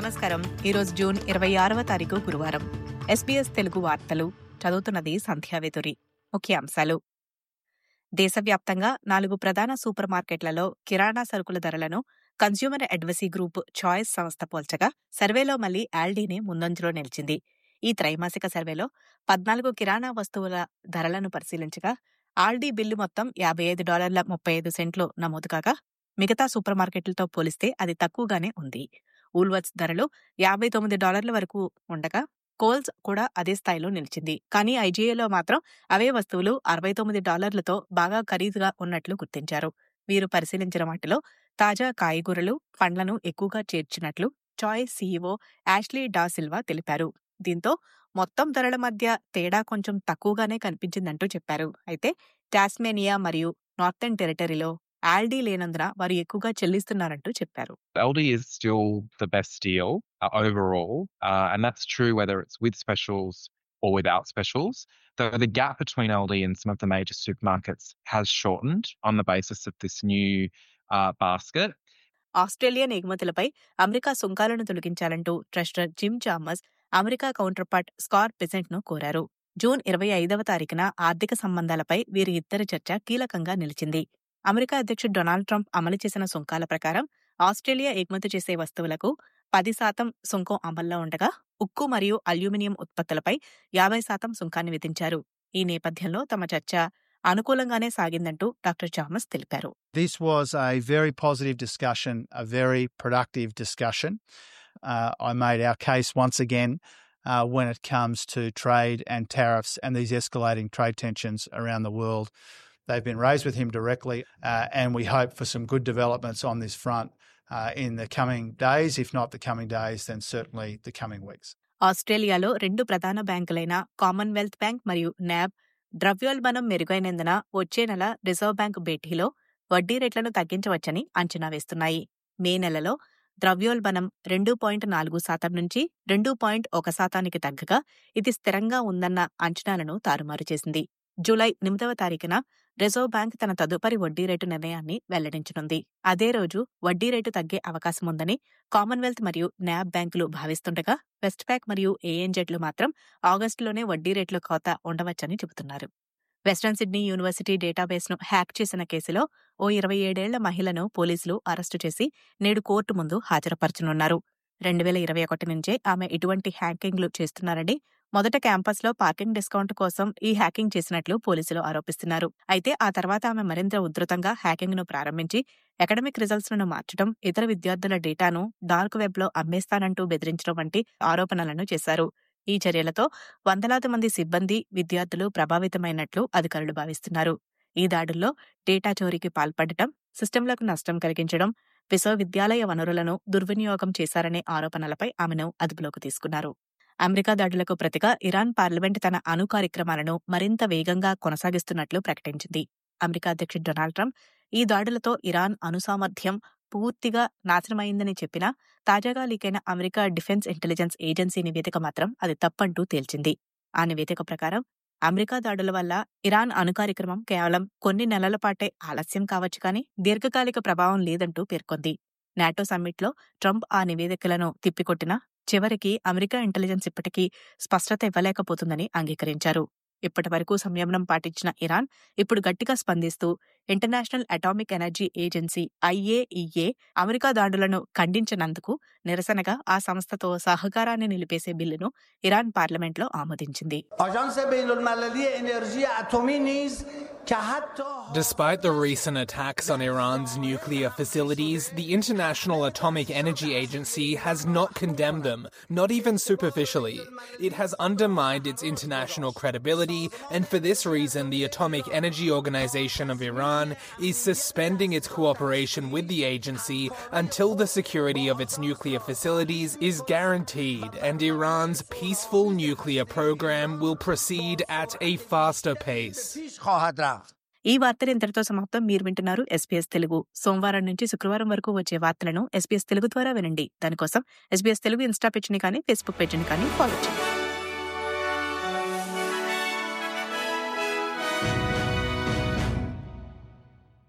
నమస్కారం ఈరోజు జూన్ ఇరవై ఆరవ తారీఖు గురువారం ఎస్పీఎస్ తెలుగు వార్తలు చదువుతున్నది సంధ్యావేతురి ముఖ్యాంశాలు దేశవ్యాప్తంగా నాలుగు ప్రధాన సూపర్ మార్కెట్లలో కిరాణా సరుకుల ధరలను కన్స్యూమర్ అడ్వసీ గ్రూప్ చాయిస్ సంస్థ పోల్చగా సర్వేలో మళ్లీ ఆల్డీనే ముందంజలో నిలిచింది ఈ త్రైమాసిక సర్వేలో పద్నాలుగు కిరాణా వస్తువుల ధరలను పరిశీలించగా ఆల్డీ బిల్లు మొత్తం యాభై ఐదు డాలర్ల ముప్పై ఐదు సెంట్లు నమోదు కాగా మిగతా సూపర్ మార్కెట్లతో పోలిస్తే అది తక్కువగానే ఉంది ఊల్వర్ట్స్ ధరలు యాభై తొమ్మిది డాలర్ల వరకు ఉండగా కోల్స్ కూడా అదే స్థాయిలో నిలిచింది కానీ ఐజీఏలో మాత్రం అవే వస్తువులు అరవై తొమ్మిది డాలర్లతో బాగా ఖరీదుగా ఉన్నట్లు గుర్తించారు వీరు పరిశీలించిన వాటిలో తాజా కాయగూరలు పండ్లను ఎక్కువగా చేర్చినట్లు Choice CEO Ashley da Silva తెలిపారు దీంతో మొత్తం ధరల మధ్య తేడా కొంచెం తక్కువగానే కనిపించిందంటూ చెప్పారు అయితే టాస్మేనియా మరియు నార్థన్ టెరిటరీలో ఆల్డీ లేనందున వారు ఎక్కువగా చెల్లిస్తున్నారంటూ చెప్పారు Aldi is still the best deal uh, overall, uh, and that's true whether it's with specials or without specials. Though the gap between Aldi and some of the major supermarkets has shortened on the basis of this new uh, basket. Australian ఎగుమతులపై America సుంకాలను తొలగించాలంటూ treasurer Jim Chalmers America counterpart Scott Bessent ను కోరారు June ఇరవై ఐదవ తారీఖున ఆర్థిక సంబంధాలపై వీరి ఇద్దరి చర్చ కీలకంగా నిలిచింది అమెరికా అధ్యక్షుడు డొనాల్డ్ ట్రంప్ అమలు చేసిన సుంకాల ప్రకారం ఆస్ట్రేలియా ఎగుమతి చేసే వస్తువులకు పది శాతం సుంకం అమల్లో ఉండగా ఉక్కు మరియు అల్యూమినియం ఉత్పత్తులపై యాభై శాతం సుంకాన్ని విధించారు ఈ నేపథ్యంలో తమ చర్చ అనుకూలంగానే సాగిందంటూ డాక్టర్ చామస్ తెలిపారు This was a very positive discussion, a very productive discussion. Uh, I made our case once again uh, when it comes to trade and tariffs and these escalating trade tensions around the world. They've been raised with him directly, uh, and we hope for some good developments on this front uh, in the coming days. If not the coming days, then certainly the coming weeks. ఆస్ట్రేలియాలో రెండు ప్రధాన బ్యాంకులైన Commonwealth Bank మరియు NAB ద్రవ్యోల్బణం మెరుగైనందున వచ్చే నెల reserve bank భేటీలో వడ్డీ రేట్లను తగ్గించవచ్చని అంచనా వేస్తున్నాయి మే నెలలో ద్రవ్యోల్బణం రెండు పాయింట్ నాలుగు శాతం నుంచి రెండు పాయింట్ ఒక శాతానికి తగ్గగా ఇది స్థిరంగా ఉందన్న అంచనాలను తారుమారు చేసింది జూలై ఎనిమిదవ తారీఖున రిజర్వ్ బ్యాంక్ తన తదుపరి వడ్డీ రేటు నిర్ణయాన్ని వెల్లడించనుంది అదే రోజు వడ్డీ రేటు తగ్గే అవకాశం ఉందని కామన్వెల్త్ మరియు న్యాబ్ బ్యాంకులు భావిస్తుండగా వెస్ట్ ప్యాక్ మరియు ఏఎన్జెడ్లు మాత్రం ఆగస్టులోనే వడ్డీ రేట్ల కోత ఉండవచ్చని చెబుతున్నారు వెస్ట్రన్ సిడ్నీ యూనివర్సిటీ డేటాబేస్ను హ్యాక్ చేసిన కేసులో ఓ ఇరవై ఏడేళ్ల మహిళను పోలీసులు అరెస్టు చేసి నేడు కోర్టు ముందు హాజరుపరచనున్నారు రెండు వేల ఇరవై ఒకటి నుంచే ఆమె ఇటువంటి హ్యాకింగ్లు చేస్తున్నారని మొదట క్యాంపస్లో పార్కింగ్ డిస్కౌంట్ కోసం ఈ హ్యాకింగ్ చేసినట్లు పోలీసులు ఆరోపిస్తున్నారు అయితే ఆ తర్వాత ఆమె మరింత ఉధృతంగా హ్యాకింగ్ ను ప్రారంభించి అకాడమిక్ రిజల్ట్స్ లను మార్చడం ఇతర విద్యార్థుల డేటాను డార్క్ వెబ్ లో అమ్మేస్తానంటూ బెదిరించడం వంటి ఆరోపణలను చేశారు ఈ చర్యలతో వందలాది మంది సిబ్బంది విద్యార్థులు ప్రభావితమైనట్లు అధికారులు భావిస్తున్నారు ఈ దాడుల్లో డేటా చోరీకి పాల్పడటం సిస్టంలకు నష్టం కలిగించడం విశ్వవిద్యాలయ వనరులను దుర్వినియోగం చేశారనే ఆరోపణలపై ఆమెను అదుపులోకి తీసుకున్నారు అమెరికా దాడులకు ప్రతిగా ఇరాన్ పార్లమెంట్ తన అణు కార్యక్రమాలను మరింత వేగంగా కొనసాగిస్తున్నట్లు ప్రకటించింది అమెరికా అధ్యక్షుడు డొనాల్డ్ ట్రంప్ ఈ దాడులతో ఇరాన్ అణు సామర్థ్యం పూర్తిగా నాశనమైందని చెప్పినా తాజాగా లీకైన అమెరికా డిఫెన్స్ ఇంటెలిజెన్స్ ఏజెన్సీ నివేదిక మాత్రం అది తప్పంటూ తేల్చింది ఆ నివేదిక ప్రకారం అమెరికా దాడుల వల్ల ఇరాన్ అణు కార్యక్రమం కేవలం కొన్ని నెలల పాటే ఆలస్యం కావచ్చు కానీ దీర్ఘకాలిక ప్రభావం లేదంటూ పేర్కొంది నాటో సమ్మిట్లో ట్రంప్ ఆ నివేదికలను తిప్పికొట్టినా చివరికి అమెరికా ఇంటెలిజెన్స్ ఇప్పటికీ స్పష్టత ఇవ్వలేకపోతుందని అంగీకరించారు ఇప్పటి వరకు సంయమనం పాటించిన ఇరాన్ ఇప్పుడు గట్టిగా స్పందిస్తూ International Atomic Energy Agency IAEA America దాడులను ఖండించినందుకు నిరసనగా ఆ సంస్థతో సహకారాన్ని నిలిపేసే బిల్లును ఇరాన్ పార్లమెంట్లో ఆమోదించింది آژانس بین المللی انرژی اتمی نیز که حتی Despite the recent attacks on Iran's nuclear facilities, the International Atomic Energy Agency has not condemned them, not even superficially. It has undermined its international credibility, and for this reason, the Atomic Energy Organization of Iran is suspending its cooperation with the agency until the security of its nuclear facilities is guaranteed and Iran's peaceful nuclear program will proceed at a faster pace. پیش خواهد رفت ఈ వార్తలు ఇంతటితో సమాప్తం మీరు వింటున్నారు SPS Telugu సోమవారం నుంచి శుక్రవారం వరకు వచ్చే వార్తలను ఎస్పీఎస్ తెలుగు ద్వారా వినండి దానికోసం ఎస్బీఎస్ తెలుగు ఇన్స్టా పేజ్ని కానీ ఫేస్బుక్ పేజ్ని కానీ ఫాలో చేయండి